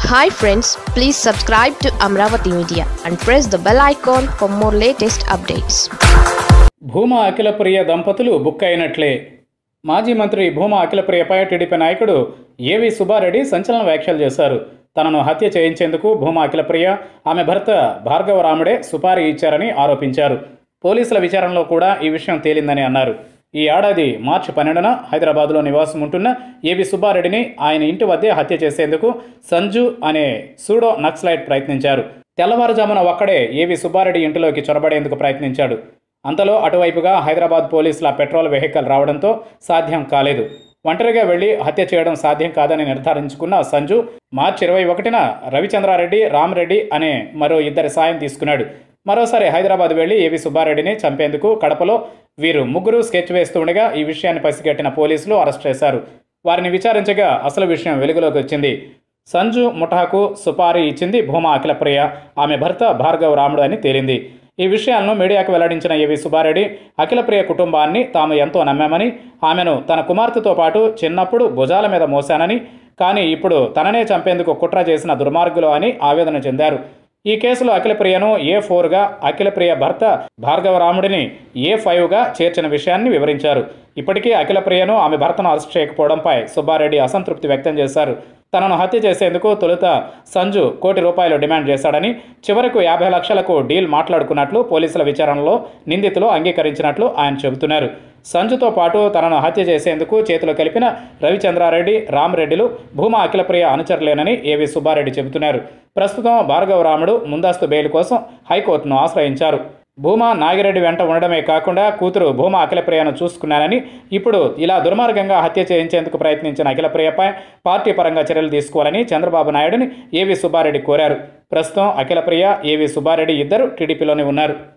hi friends please subscribe to Amaravati media and press the bell icon for more latest updates Bhuma Akhilapriya దంపతులు book అయినట్లే మాజీ మంత్రి Bhuma అఖిలప్రియపై TDP నాయకుడు ఏవి సుబ్బారెడ్డి సంచలన వ్యాఖ్యలు చేశారు తనను హత్య చేయించేందుకు భూమా అఖిలప్రియ ఆమె భర్త భార్గవ రాముడే సుపారీ ఇచ్చారని ఆరోపించారు పోలీసుల విచారణలో కూడా ఈ విషయం తేలిందని అన్నారు ఈ ఏడాది మార్చి పన్నెండున హైదరాబాద్లో నివాసం ఉంటున్న ఏవి సుబ్బారెడ్డిని ఆయన ఇంటి వద్దే హత్య చేసేందుకు సంజు అనే సూడో నక్సలైట్ ప్రయత్నించారు తెల్లవారుజామున ఒక్కడే ఏవి సుబ్బారెడ్డి ఇంటిలోకి చొరబడేందుకు ప్రయత్నించాడు అంతలో అటువైపుగా హైదరాబాద్ పోలీసుల పెట్రోల్ వెహికల్ రావడంతో సాధ్యం కాలేదు ఒంటరిగా వెళ్లి హత్య చేయడం సాధ్యం కాదని నిర్ధారించుకున్న సంజు మార్చి ఇరవై ఒకటిన రవిచంద్రారెడ్డి రామరెడ్డి అనే మరో ఇద్దరి సాయం తీసుకున్నాడు మరోసారి హైదరాబాద్ వెళ్లి ఏవి సుబ్బారెడ్డిని చంపేందుకు కడపలో వీరు ముగ్గురు స్కెచ్ వేస్తుండగా ఈ విషయాన్ని పసిగట్టిన పోలీసులు అరెస్ట్ చేశారు వారిని విచారించగా అసలు విషయం వెలుగులోకి వచ్చింది సంజు ముఠాకు సుపారీ ఇచ్చింది భూమా అఖిలప్రియ ఆమె భర్త భార్గవ్ రాముడు అని తేలింది ఈ విషయాలను మీడియాకు వెల్లడించిన ఏవి సుబ్బారెడ్డి అఖిలప్రియ కుటుంబాన్ని తాము ఎంతో నమ్మామని ఆమెను తన కుమార్తెతో పాటు చిన్నప్పుడు భుజాల మీద మోశానని కానీ ఇప్పుడు తననే చంపేందుకు కుట్ర చేసిన దుర్మార్గులు అని ఆవేదన చెందారు ఈ కేసులో అఖిలప్రియను ఏ ఫోర్గా అఖిలప్రియ భర్త భార్గవరాముడిని ఏ ఫైవ్గా చేర్చిన విషయాన్ని వివరించారు ఇప్పటికీ అఖిలప్రియను ఆమె భర్తను అరెస్ట్ చేయకపోవడంపై సుబ్బారెడ్డి అసంతృప్తి వ్యక్తం చేశారు తనను హత్య చేసేందుకు తొలుత సంజు కోటి రూపాయలు డిమాండ్ చేశాడని చివరకు యాభై లక్షలకు డీల్ మాట్లాడుకున్నట్లు పోలీసుల విచారణలో నిందితులు అంగీకరించినట్లు ఆయన చెబుతున్నారు సంజుతో పాటు తనను హత్య చేసేందుకు చేతులు కలిపిన రవిచంద్రారెడ్డి రామరెడ్డిలు భూమా అఖిలప్రియ అనుచరులేనని ఏవి సుబ్బారెడ్డి చెబుతున్నారు ప్రస్తుతం భార్గవ రాముడు ముందస్తు బెయిల్ కోసం హైకోర్టును ఆశ్రయించారు భూమా నాగిరెడ్డి వెంట ఉండడమే కాకుండా కూతురు భూమా అఖిలప్రియను చూసుకున్నానని ఇప్పుడు ఇలా దుర్మార్గంగా హత్య చేయించేందుకు ప్రయత్నించిన అఖిలప్రియపై పార్టీ పరంగా చర్యలు తీసుకోవాలని చంద్రబాబు నాయుడుని ఏవి సుబ్బారెడ్డి కోరారు ప్రస్తుతం అఖిలప్రియ ఏవి సుబ్బారెడ్డి ఇద్దరు టీడీపీలోనే ఉన్నారు